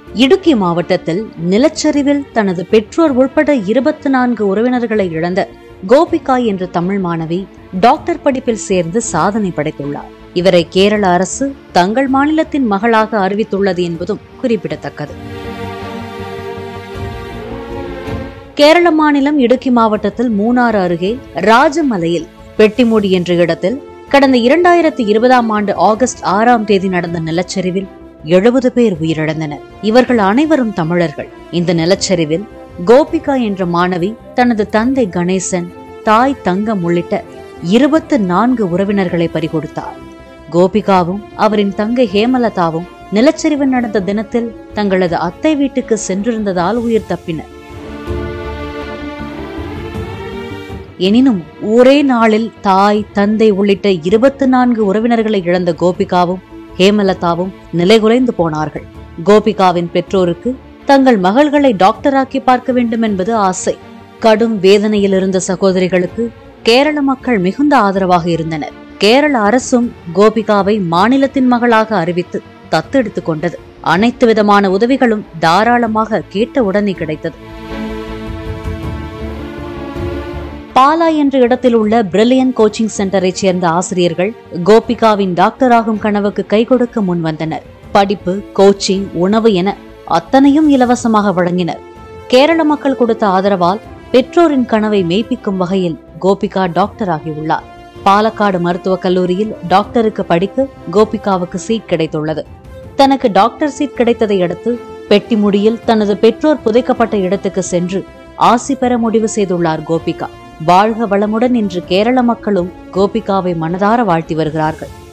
இடுக்கி மாவட்டத்தில் நிலச்சரிவில் தனது பெற்றோர் உட்பட இருபத்தி நான்கு உறவினர்களை இழந்த கோபிகா என்ற தமிழ் மாணவி டாக்டர் படிப்பில் சேர்ந்து சாதனை படைத்துள்ளார் இவரை கேரள அரசு தங்கள் மாநிலத்தின் மகளாக அறிவித்துள்ளது என்பதும் குறிப்பிடத்தக்கது கேரள மாநிலம் இடுக்கி மாவட்டத்தில் மூணாறு அருகே ராஜமலையில் பெட்டிமுடி என்ற இடத்தில் கடந்த இரண்டாயிரத்தி இருபதாம் ஆண்டு ஆகஸ்ட் ஆறாம் தேதி நடந்த நிலச்சரிவில் எழுபது பேர் உயிரிழந்தனர் இவர்கள் அனைவரும் தமிழர்கள் இந்த நிலச்சரிவில் கோபிகா என்ற மாணவி தனது தந்தை கணேசன் தாய் தங்கம் உள்ளிட்ட இருபத்து நான்கு உறவினர்களை பறிகொடுத்தார் கோபிகாவும் அவரின் தங்கை ஹேமலதாவும் நிலச்சரிவு நடந்த தினத்தில் தங்களது அத்தை வீட்டுக்கு சென்றிருந்ததால் உயிர் தப்பினர் எனினும் ஒரே நாளில் தாய் தந்தை உள்ளிட்ட இருபத்தி நான்கு உறவினர்களை இழந்த கோபிகாவும் ஹேமலதாவும் நிலைகுலைந்து போனார்கள் கோபிகாவின் பெற்றோருக்கு தங்கள் மகள்களை டாக்டராக்கி பார்க்க வேண்டும் என்பது ஆசை கடும் வேதனையில் இருந்த சகோதரிகளுக்கு கேரள மக்கள் மிகுந்த ஆதரவாக இருந்தனர் கேரள அரசும் கோபிகாவை மாநிலத்தின் மகளாக அறிவித்து தத்தெடுத்துக் கொண்டது அனைத்து விதமான உதவிகளும் தாராளமாக கேட்ட உடனே கிடைத்தது பாலா என்ற இடத்தில் உள்ள பிரில்லியன் கோச்சிங் சென்டரை சேர்ந்த ஆசிரியர்கள் கோபிகாவின் டாக்டராகும் கனவுக்கு கை கொடுக்க முன் வந்தனர் படிப்பு கோச்சிங் உணவு என அத்தனையும் இலவசமாக வழங்கினர் கேரள மக்கள் கொடுத்த ஆதரவால் பெற்றோரின் கனவை மெய்ப்பிக்கும் வகையில் கோபிகா டாக்டர் ஆகியுள்ளார் பாலக்காடு மருத்துவக் கல்லூரியில் டாக்டருக்கு படிக்க கோபிகாவுக்கு சீட் கிடைத்துள்ளது தனக்கு டாக்டர் சீட் கிடைத்ததை அடுத்து பெட்டிமுடியில் தனது பெற்றோர் புதைக்கப்பட்ட இடத்துக்கு சென்று ஆசி பெற முடிவு செய்துள்ளார் கோபிகா வாழ்க வளமுடன் இன்று கேரள மக்களும் கோபிகாவை மனதார வாழ்த்தி வருகிறார்கள்